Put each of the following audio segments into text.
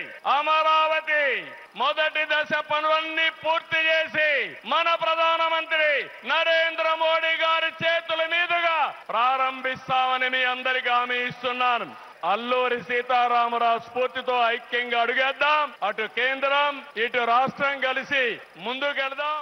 అమరావతి మొదటి దశ పనులన్నీ పూర్తి చేసి మన ప్రధానమంత్రి నరేంద్ర మోడీ గారి చేతుల మీదుగా ప్రారంభిస్తామని మీ అందరికీ హామీ ఇస్తున్నాను అల్లూరి సీతారామరావు స్ఫూర్తితో ఐక్యంగా అడుగేద్దాం అటు కేంద్రం ఇటు రాష్ట్రం కలిసి ముందుకెళ్దాం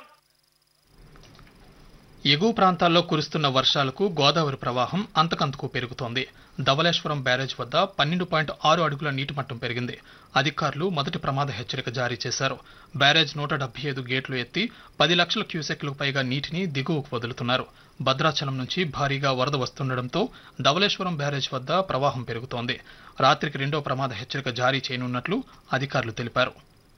ఎగువ ప్రాంతాల్లో కురుస్తున్న వర్షాలకు గోదావరి ప్రవాహం అంతకంతకు పెరుగుతోంది ధవళేశ్వరం బ్యారేజ్ వద్ద పన్నెండు పాయింట్ ఆరు అడుగుల నీటి మట్టం పెరిగింది అధికారులు మొదటి ప్రమాద హెచ్చరిక జారీ చేశారు బ్యారేజ్ నూట డెబ్బై ఐదు గేట్లు ఎత్తి పది లక్షల క్యూసెక్లకు పైగా నీటిని దిగువకు వదులుతున్నారు భద్రాచలం నుంచి భారీగా వరద వస్తుండటంతో ధవళేశ్వరం బ్యారేజ్ వద్ద ప్రవాహం పెరుగుతోంది రాత్రికి రెండో ప్రమాద హెచ్చరిక జారీ చేయనున్నట్లు అధికారులు తెలిపారు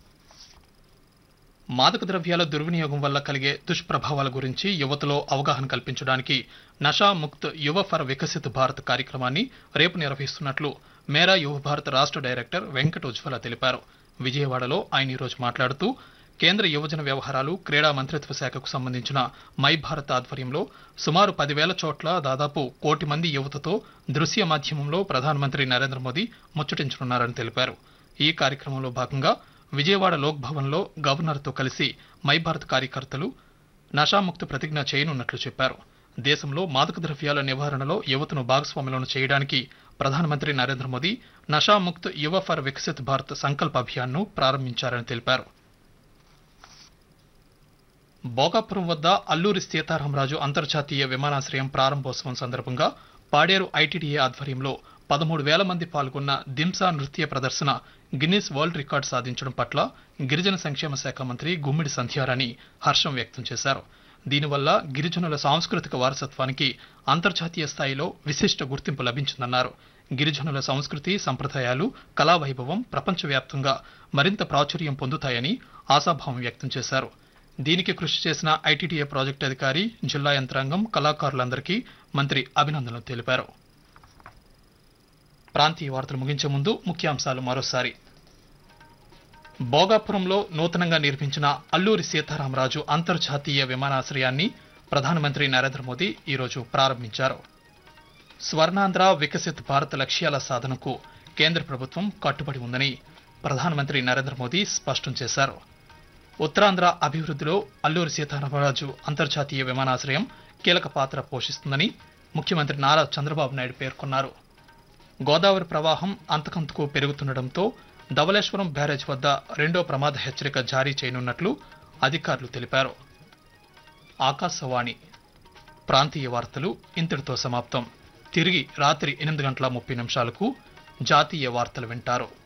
మాదక ద్రవ్యాల దుర్వినియోగం వల్ల కలిగే దుష్ప్రభావాల గురించి యువతలో అవగాహన కల్పించడానికి నషా ముక్త్ యువ ఫర్ వికసిత్ భారత్ కార్యక్రమాన్ని రేపు నిర్వహిస్తున్నట్లు మేరా యువ భారత్ రాష్ట్ర డైరెక్టర్ వెంకట ఉజ్వల తెలిపారు విజయవాడలో ఆయన ఈరోజు మాట్లాడుతూ కేంద్ర యువజన వ్యవహారాలు క్రీడా మంత్రిత్వ శాఖకు సంబంధించిన మై భారత్ ఆధ్వర్యంలో సుమారు పదివేల చోట్ల దాదాపు కోటి మంది యువతతో దృశ్య మాధ్యమంలో ప్రధానమంత్రి నరేంద్ర మోదీ ముచ్చటించనున్నారని తెలిపారు ఈ కార్యక్రమంలో భాగంగా విజయవాడ లోక్ భవన్లో గవర్నర్తో కలిసి మై భారత్ కార్యకర్తలు నషాముక్త ప్రతిజ్ఞ చేయనున్నట్లు చెప్పారు దేశంలో మాదక ద్రవ్యాల నివారణలో యువతను భాగస్వాములను చేయడానికి ప్రధానమంత్రి నరేంద్ర మోదీ నషాముక్త్ యువ ఫర్ వికసిత్ భారత్ సంకల్ప అభియాన్ను ప్రారంభించారని తెలిపారు భోగాపురం వద్ద అల్లూరి సీతారామరాజు అంతర్జాతీయ విమానాశ్రయం ప్రారంభోత్సవం సందర్భంగా పాడేరు ఐటీడీఏ ఆధ్వర్యంలో పదమూడు వేల మంది పాల్గొన్న దింసా నృత్య ప్రదర్శన గిన్నిస్ వరల్డ్ రికార్డు సాధించడం పట్ల గిరిజన సంక్షేమ శాఖ మంత్రి గుమ్మిడి సంధ్యారాణి హర్షం వ్యక్తం చేశారు దీనివల్ల గిరిజనుల సాంస్కృతిక వారసత్వానికి అంతర్జాతీయ స్థాయిలో విశిష్ట గుర్తింపు లభించిందన్నారు గిరిజనుల సంస్కృతి సంప్రదాయాలు కళావైభవం ప్రపంచవ్యాప్తంగా మరింత ప్రాచుర్యం పొందుతాయని ఆశాభావం వ్యక్తం చేశారు దీనికి కృషి చేసిన ఐటీడీఏ ప్రాజెక్టు అధికారి జిల్లా యంత్రాంగం కళాకారులందరికీ మంత్రి అభినందనలు తెలిపారు ప్రాంతీయ వార్తలు ముగించే ముందు ముఖ్యాంశాలు మరోసారి భోగాపురంలో నూతనంగా నిర్మించిన అల్లూరి సీతారామరాజు అంతర్జాతీయ విమానాశ్రయాన్ని ప్రధానమంత్రి నరేంద్ర మోదీ ఈరోజు ప్రారంభించారు స్వర్ణాంధ్ర వికసిత్ భారత్ లక్ష్యాల సాధనకు కేంద్ర ప్రభుత్వం కట్టుబడి ఉందని ప్రధానమంత్రి నరేంద్ర మోదీ స్పష్టం చేశారు ఉత్తరాంధ్ర అభివృద్ధిలో అల్లూరి సీతారామరాజు అంతర్జాతీయ విమానాశ్రయం కీలక పాత్ర పోషిస్తుందని ముఖ్యమంత్రి నారా చంద్రబాబు నాయుడు పేర్కొన్నారు గోదావరి ప్రవాహం అంతకంతకు పెరుగుతుండటంతో ధవళేశ్వరం బ్యారేజ్ వద్ద రెండో ప్రమాద హెచ్చరిక జారీ చేయనున్నట్లు అధికారులు తెలిపారు ఆకాశవాణి ప్రాంతీయ వార్తలు ఇంతటితో సమాప్తం తిరిగి రాత్రి ఎనిమిది గంటల ముప్పై నిమిషాలకు జాతీయ వార్తలు వింటారు